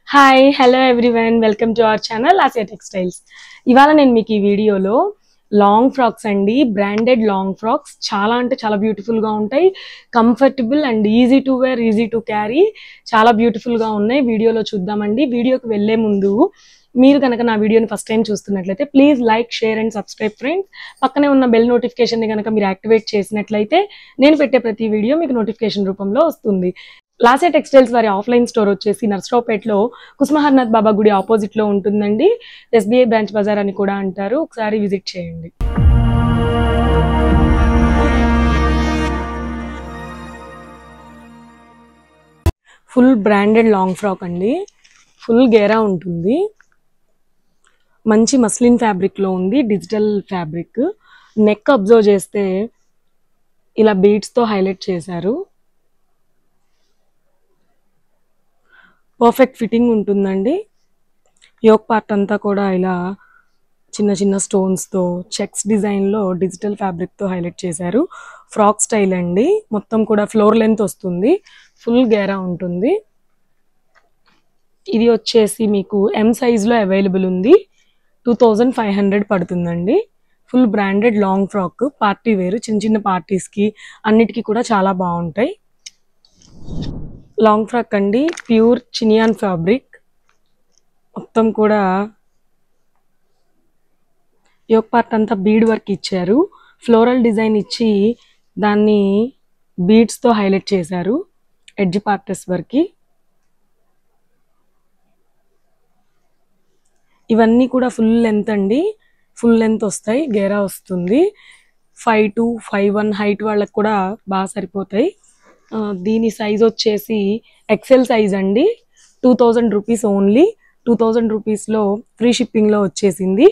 hi hello everyone welcome to our channel Asia textiles ఇవాళ నేను మీకు ఈ వీడియోలో లాంగ్ ఫ్రాక్స్ అండి బ్రాండెడ్ లాంగ్ ఫ్రాక్స్ చాలా అంటే చాలా beautiful గా ఉంటాయి comfortable and easy to wear easy to carry చాలా beautiful గా ఉన్నాయి వీడియోలో చూద్దామండి వీడియోకి వెళ్ళే ముందు మీరు కనుక నా వీడియోని ఫస్ట్ టైం చూస్తున్నట్లయితే please like share and subscribe friends పక్కనే ఉన్న బెల్ నోటిఫికేషన్ని కనుక మీరు యాక్టివేట్ చేసినట్లయితే నేను పెట్టే ప్రతి వీడియో మీకు నోటిఫికేషన్ రూపంలో వస్తుంది లాసే టెక్స్టైల్స్ వారి ఆఫ్లైన్ స్టోర్ వచ్చేసి నర్సరావుపేటలో కుస్మహర్నాథ్ బాబా గుడి ఆపోజిట్ లో ఉంటుందండి ఎస్బీఐ బ్రాంచ్ బజార్ అని కూడా అంటారు ఒకసారి విజిట్ చేయండి ఫుల్ బ్రాండెడ్ లాంగ్ ఫ్రాక్ అండి ఫుల్ గేరా ఉంటుంది మంచి మస్లిన్ ఫ్యాబ్రిక్ లో ఉంది డిజిటల్ ఫ్యాబ్రిక్ నెక్ అబ్జర్వ్ చేస్తే ఇలా బీడ్స్ తో హైలైట్ చేశారు పర్ఫెక్ట్ ఫిట్టింగ్ ఉంటుందండి యోక్ పార్ట్ అంతా కూడా ఇలా చిన్న చిన్న స్టోన్స్తో చెక్స్ డిజైన్లో డిజిటల్ ఫ్యాబ్రిక్తో హైలైట్ చేశారు ఫ్రాక్ స్టైల్ అండి మొత్తం కూడా ఫ్లోర్ లెంత్ వస్తుంది ఫుల్ గేరా ఉంటుంది ఇది వచ్చేసి మీకు ఎం సైజ్లో అవైలబుల్ ఉంది టూ థౌజండ్ ఫైవ్ హండ్రెడ్ పడుతుందండి full branded long frock party వేరు చిన్న చిన్న పార్టీస్కి అన్నిటికీ కూడా చాలా బాగుంటాయి లాంగ్ ఫ్రాక్ అండి ప్యూర్ చినియాన్ ఫ్యాబ్రిక్ మొత్తం కూడా యోక్ పార్ట్ అంతా బీడ్ వర్క్ ఇచ్చారు ఫ్లోరల్ డిజైన్ ఇచ్చి దాన్ని బీడ్స్తో హైలైట్ చేశారు ఎడ్జ్ పార్టెస్ వరకు ఇవన్నీ కూడా ఫుల్ లెంత్ అండి ఫుల్ లెంత్ వస్తాయి గేరా వస్తుంది five to five one height వాళ్ళకి కూడా బాగా సరిపోతాయి ఆ, దీని సైజ్ వచ్చేసి ఎక్సెల్ సైజ్ అండి two thousand rupees only two thousand రూపీస్లో ఫ్రీ షిప్పింగ్లో వచ్చేసింది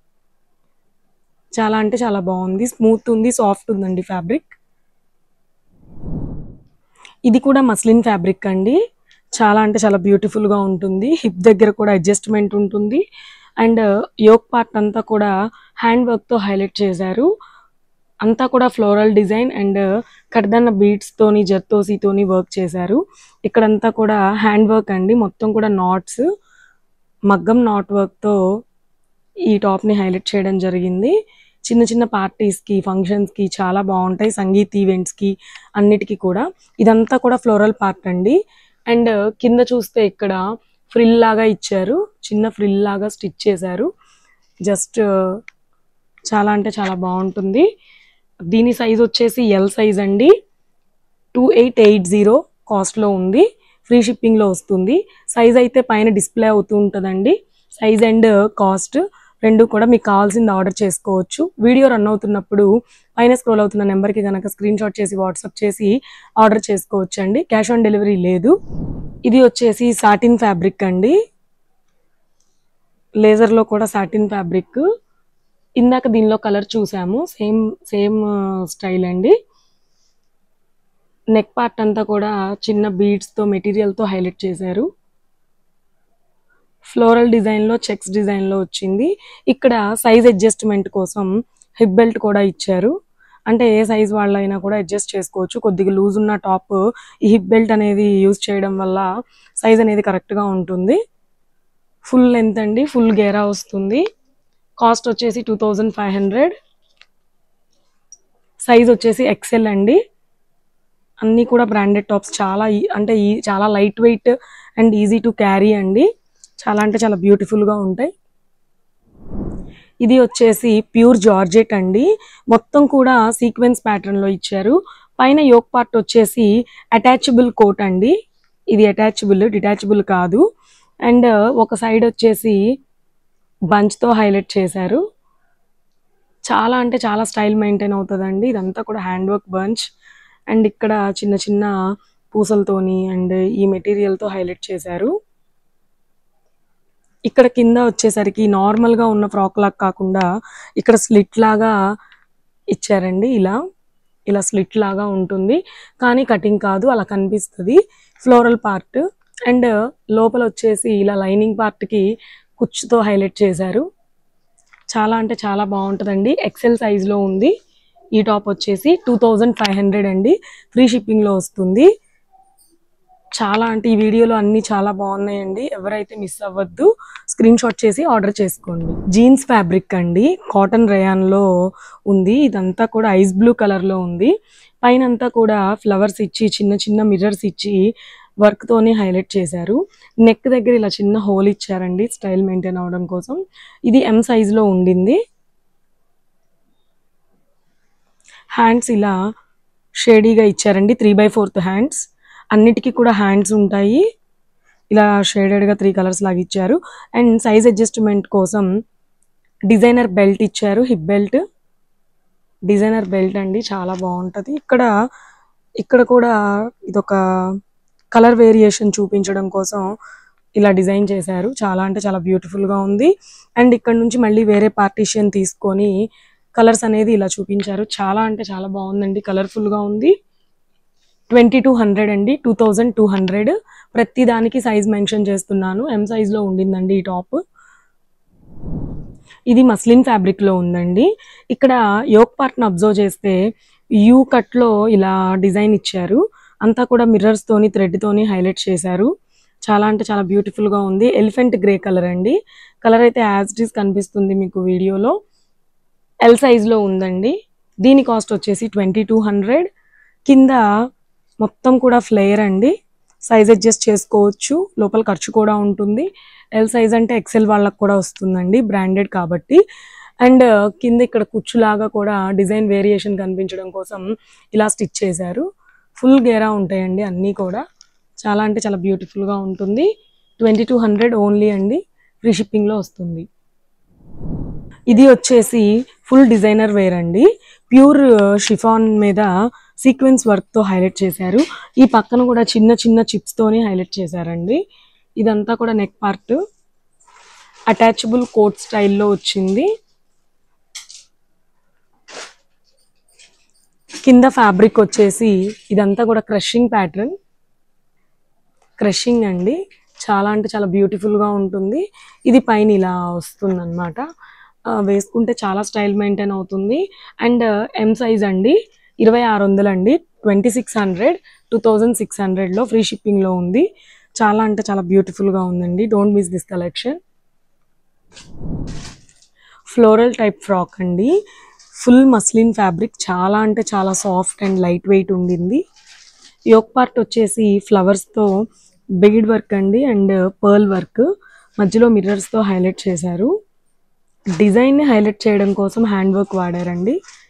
చాలా అంటే చాలా బాగుంది స్మూత్ ఉంది సాఫ్ట్ ఉందండి ఫ్యాబ్రిక్ ఇది కూడా మస్లిన్ ఫ్యాబ్రిక్ అండి చాలా అంటే చాలా beautiful గా ఉంటుంది హిప్ దగ్గర కూడా అడ్జస్ట్మెంట్ ఉంటుంది అండ్ యోక్ పార్ట్ అంతా కూడా హ్యాండ్ వర్క్తో హైలైట్ చేశారు అంతా కూడా ఫ్లోరల్ డిజైన్ అండ్ కడదన్న బీడ్స్ తోని జర్తోసితోని వర్క్ చేశారు ఇక్కడంతా కూడా హ్యాండ్ వర్క్ అండి మొత్తం కూడా నాట్స్ మగ్గం నాట్ వర్క్ తో ఈ టాప్ ని హైలైట్ చేయడం జరిగింది చిన్న చిన్న పార్టీస్ కి ఫంక్షన్స్ కి చాలా బాగుంటాయి సంగీత్ ఈవెంట్స్ కి అన్నిటికీ కూడా ఇదంతా కూడా ఫ్లోరల్ పార్ట్ అండి అండ్ కింద చూస్తే ఇక్కడ ఫ్రిల్ లాగా ఇచ్చారు చిన్న ఫ్రిల్ లాగా స్టిచ్ చేశారు జస్ట్ చాలా అంటే చాలా బాగుంటుంది దీని సైజ్ వచ్చేసి ఎల్ సైజ్ అండి టూ ఎయిట్ ఎయిట్ జీరో కాస్ట్లో ఉంది ఫ్రీ షిప్పింగ్లో వస్తుంది సైజ్ అయితే పైన డిస్ప్లే అవుతూ ఉంటుందండి సైజ్ అండ్ కాస్ట్ రెండు కూడా మీకు కావాల్సింది ఆర్డర్ చేసుకోవచ్చు వీడియో రన్ అవుతున్నప్పుడు పైన స్క్రోల్ అవుతున్న నెంబర్కి కనుక స్క్రీన్ షాట్ చేసి వాట్సాప్ చేసి ఆర్డర్ చేసుకోవచ్చు అండి క్యాష్ ఆన్ డెలివరీ లేదు ఇది వచ్చేసి సాటిన్ ఫ్యాబ్రిక్ అండి లేజర్లో కూడా సాటిన్ ఫ్యాబ్రిక్ ఇందాక దీనిలో కలర్ చూసాము సేమ్ సేమ్ స్టైల్ అండి నెక్ పార్ట్ అంతా కూడా చిన్న beads తో మెటీరియల్ తో హైలైట్ చేశారు ఫ్లోరల్ డిజైన్ లో చెక్స్ డిజైన్ లో వచ్చింది ఇక్కడ సైజ్ అడ్జస్ట్మెంట్ కోసం హిప్ బెల్ట్ కూడా ఇచ్చారు అంటే ఏ సైజ్ వాళ్ళైనా కూడా అడ్జస్ట్ చేసుకోవచ్చు కొద్దిగా లూజ్ ఉన్న టాప్ ఈ హిప్ బెల్ట్ అనేది యూజ్ చేయడం వల్ల సైజ్ అనేది కరెక్ట్ గా ఉంటుంది ఫుల్ లెంత్ అండి ఫుల్ గేరా వస్తుంది కాస్ట్ వచ్చేసి two thousand five hundred size వచ్చేసి ఎక్సెల్ అండి అన్నీ కూడా బ్రాండెడ్ టాప్స్ చాలా ఈ- అంటే ఈ చాలా lightweight and easy to carry అండి చాలా అంటే చాలా beautiful గా ఉంటాయి ఇది వచ్చేసి ప్యూర్ జార్జెట్ అండి మొత్తం కూడా సీక్వెన్స్ లో ఇచ్చారు పైన యోక్ పార్ట్ వచ్చేసి అటాచబుల్ కోట్ అండి ఇది అటాచబుల్ డిటాచబుల్ కాదు అండ్ ఒక సైడ్ వచ్చేసి బంచ్ తో హైలైట్ చేశారు చాలా అంటే చాలా స్టైల్ మెయింటైన్ అవుతుందండి ఇదంతా కూడా హ్యాండ్ వర్క్ బంచ్ అండ్ ఇక్కడ చిన్న చిన్న పూసలతోని అండ్ ఈ మెటీరియల్ తో హైలైట్ చేశారు ఇక్కడ కింద వచ్చేసరికి నార్మల్ గా ఉన్న ఫ్రాక్ లాగా కాకుండా ఇక్కడ స్లిట్ లాగా ఇచ్చారండి ఇలా ఇలా స్లిట్ లాగా ఉంటుంది కానీ కటింగ్ కాదు అలా కనిపిస్తుంది ఫ్లోరల్ పార్ట్ అండ్ లోపల వచ్చేసి ఇలా లైనింగ్ పార్ట్ కి కుచ్చుతో హైలైట్ చేశారు చాలా అంటే చాలా బాగుంటుందండి ఎక్సెల్ సైజ్ లో ఉంది ఈ టాప్ వచ్చేసి టూ థౌజండ్ ఫైవ్ హండ్రెడ్ అండి ఫ్రీ షిప్పింగ్ లో వస్తుంది చాలా అంటే ఈ వీడియోలో అన్ని చాలా బాగున్నాయండి ఎవరైతే మిస్ అవ్వద్దు స్క్రీన్ షాట్ చేసి ఆర్డర్ చేసుకోండి జీన్స్ ఫ్యాబ్రిక్ అండి కాటన్ రేయాన్ లో ఉంది ఇదంతా కూడా ఐస్ బ్లూ కలర్ లో ఉంది పైన అంతా కూడా ఫ్లవర్స్ ఇచ్చి చిన్న చిన్న మిర్రర్స్ ఇచ్చి వర్క్ తోనే హైలైట్ చేశారు నెక్ దగ్గర ఇలా చిన్న హోల్ ఇచ్చారండి స్టైల్ మెయింటైన్ అవడం కోసం ఇది ఎం సైజ్ లో ఉండింది హ్యాండ్స్ ఇలా షేడీగా ఇచ్చారండి త్రీ బై ఫోర్త్ హ్యాండ్స్ అన్నిటికీ కూడా హ్యాండ్స్ ఉంటాయి ఇలా షేడెడ్గా త్రీ కలర్స్ లాగా ఇచ్చారు అండ్ సైజ్ అడ్జస్ట్మెంట్ కోసం డిజైనర్ బెల్ట్ ఇచ్చారు హిప్ బెల్ట్ డిజైనర్ బెల్ట్ అండి చాలా బాగుంటుంది ఇక్కడ ఇక్కడ కూడా ఇదొక కలర్ వేరియేషన్ చూపించడం కోసం ఇలా డిజైన్ చేశారు చాలా అంటే చాలా బ్యూటిఫుల్ గా ఉంది అండ్ ఇక్కడ నుంచి మళ్ళీ వేరే పార్టీషియన్ తీసుకొని కలర్స్ అనేది ఇలా చూపించారు చాలా అంటే చాలా బాగుందండి కలర్ఫుల్ గా ఉంది ట్వంటీ టూ హండ్రెడ్ అండి టూ థౌజండ్ టూ హండ్రెడ్ ప్రతి దానికి సైజ్ మెన్షన్ చేస్తున్నాను ఎం సైజ్ లో ఉండిందండి ఈ టాప్ ఇది మస్లిన్ ఫ్యాబ్రిక్ లో ఉందండి ఇక్కడ యోక్ పార్ట్ ని అబ్జర్వ్ చేస్తే యూ కట్ లో ఇలా డిజైన్ ఇచ్చారు అంతా కూడా మిర్రర్స్ తోని థ్రెడ్ తోని హైలైట్ చేశారు చాలా అంటే చాలా బ్యూటిఫుల్ గా ఉంది ఎలిఫెంట్ గ్రే కలర్ అండి కలర్ అయితే యాజ్ ఇట్ ఈస్ కనిపిస్తుంది మీకు వీడియోలో ఎల్ సైజ్ లో ఉందండి దీని కాస్ట్ వచ్చేసి ట్వంటీ టూ హండ్రెడ్ కింద మొత్తం కూడా ఫ్లేయర్ అండి సైజ్ అడ్జస్ట్ చేసుకోవచ్చు లోపల ఖర్చు కూడా ఉంటుంది ఎల్ సైజ్ అంటే ఎక్సెల్ వాళ్ళకి కూడా వస్తుందండి బ్రాండెడ్ కాబట్టి అండ్ కింద ఇక్కడ కుచ్చులాగా కూడా డిజైన్ వేరియేషన్ కనిపించడం కోసం ఇలా స్టిచ్ చేశారు ఫుల్ గేరా ఉంటాయండి అన్నీ కూడా చాలా అంటే చాలా beautiful గా ఉంటుంది ట్వంటీ టూ హండ్రెడ్ ఓన్లీ అండి ఫ్రీ షిప్పింగ్లో వస్తుంది ఇది వచ్చేసి ఫుల్ డిజైనర్ వేర్ అండి ప్యూర్ షిఫాన్ మీద సీక్వెన్స్ వర్క్ తో హైలైట్ చేశారు ఈ పక్కన కూడా చిన్న చిన్న చిప్స్ తోని హైలైట్ చేశారండి ఇదంతా కూడా నెక్ పార్ట్ అటాచబుల్ కోట్ స్టైల్లో వచ్చింది కింద ఫ్యాబ్రిక్ వచ్చేసి ఇదంతా కూడా క్రషింగ్ ప్యాటర్న్ క్రషింగ్ అండి చాలా అంటే చాలా beautiful గా ఉంటుంది ఇది పైన ఇలా వస్తుంది అనమాట వేసుకుంటే చాలా స్టైల్ మెయింటైన్ అవుతుంది అండ్ ఎం సైజ్ అండి ఇరవై ఆరు వందలు అండి twenty six hundred two thousand six హండ్రెడ్లో ఫ్రీ షిప్పింగ్లో ఉంది చాలా అంటే చాలా beautiful గా ఉందండి don't miss this collection floral type frock అండి ఫుల్ మస్లిన్ ఫ్యాబ్రిక్ చాలా అంటే చాలా సాఫ్ట్ అండ్ లైట్ వెయిట్ ఉండింది యోక్ పార్ట్ వచ్చేసి ఫ్లవర్స్తో బీడ్ వర్క్ అండి అండ్ పర్ల్ వర్క్ మధ్యలో మిర్రర్స్తో హైలైట్ చేశారు డిజైన్ని హైలైట్ చేయడం కోసం హ్యాండ్ వర్క్ వాడారండి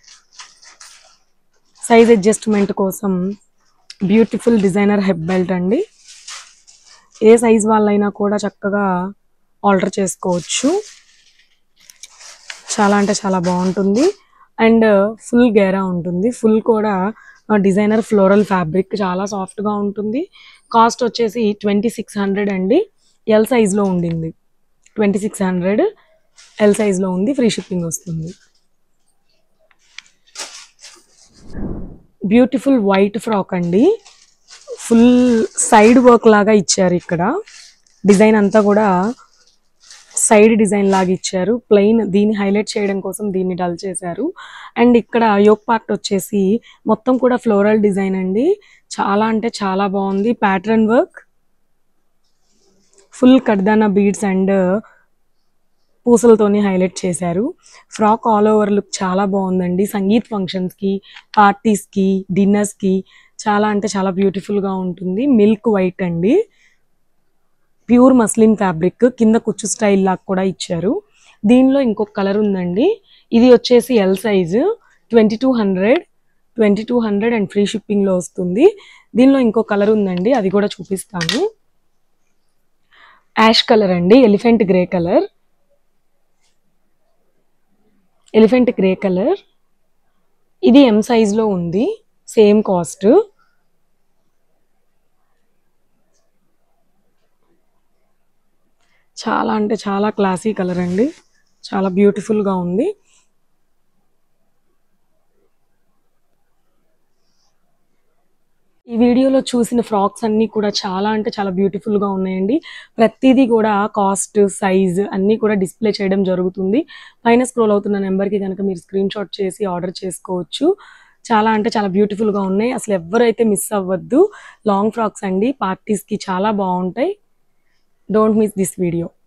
సైజ్ అడ్జస్ట్మెంట్ కోసం బ్యూటిఫుల్ డిజైనర్ హెడ్ బెల్ట్ అండి ఏ సైజ్ వాళ్ళైనా కూడా చక్కగా ఆల్టర్ చేసుకోవచ్చు చాలా అంటే చాలా బాగుంటుంది అండ్ ఫుల్ గేరా ఉంటుంది ఫుల్ కూడా డిజైనర్ ఫ్లోరల్ ఫ్యాబ్రిక్ చాలా సాఫ్ట్గా ఉంటుంది కాస్ట్ వచ్చేసి ట్వంటీ సిక్స్ హండ్రెడ్ అండి ఎల్ సైజ్లో ఉండింది ట్వంటీ సిక్స్ హండ్రెడ్ ఎల్ సైజ్లో ఉంది ఫ్రీ షిప్పింగ్ వస్తుంది బ్యూటిఫుల్ వైట్ ఫ్రాక్ అండి ఫుల్ సైడ్ వర్క్ లాగా ఇచ్చారు ఇక్కడ డిజైన్ అంతా కూడా సైడ్ డిజైన్ లాగా ఇచ్చారు ప్లెయిన్ దీన్ని హైలైట్ చేయడం కోసం దీన్ని డల్ చేశారు అండ్ ఇక్కడ యోక్ పార్ట్ వచ్చేసి మొత్తం కూడా ఫ్లోరల్ డిజైన్ అండి చాలా అంటే చాలా బాగుంది ప్యాటర్న్ వర్క్ ఫుల్ కడ్దానా బీడ్స్ అండ్ పూసలతోని హైలైట్ చేశారు ఫ్రాక్ ఆల్ ఓవర్ లుక్ చాలా బాగుందండి సంగీత్ ఫంక్షన్స్కి పార్టీస్కి డిన్నర్స్కి చాలా అంటే చాలా బ్యూటిఫుల్గా ఉంటుంది మిల్క్ వైట్ అండి ప్యూర్ మస్లిన్ ఫ్యాబ్రిక్ కింద కుచ్చు స్టైల్ లాగా కూడా ఇచ్చారు దీనిలో ఇంకొక కలర్ ఉందండి ఇది వచ్చేసి L size twenty two hundred twenty two hundred and free షిప్పింగ్లో వస్తుంది దీనిలో ఇంకో కలర్ ఉందండి అది కూడా చూపిస్తాను యాష్ కలర్ అండి elephant grey colour elephant grey colour ఇది ఎం సైజ్లో ఉంది సేమ్ కాస్ట్ చాలా అంటే చాలా క్లాసీ కలర్ అండి చాలా బ్యూటిఫుల్గా ఉంది ఈ వీడియోలో చూసిన ఫ్రాక్స్ అన్నీ కూడా చాలా అంటే చాలా beautiful గా ఉన్నాయండి ప్రతిదీ కూడా కాస్ట్ సైజ్ అన్నీ కూడా డిస్ప్లే చేయడం జరుగుతుంది పైన స్క్రోల్ అవుతున్న నెంబర్కి కనుక మీరు స్క్రీన్ షాట్ చేసి ఆర్డర్ చేసుకోవచ్చు చాలా అంటే చాలా బ్యూటిఫుల్ గా ఉన్నాయి అసలు ఎవరైతే మిస్ అవ్వద్దు లాంగ్ ఫ్రాక్స్ అండి పార్టీస్ కి చాలా బాగుంటాయి డోంట్ మిస్ దిస్ వీడియో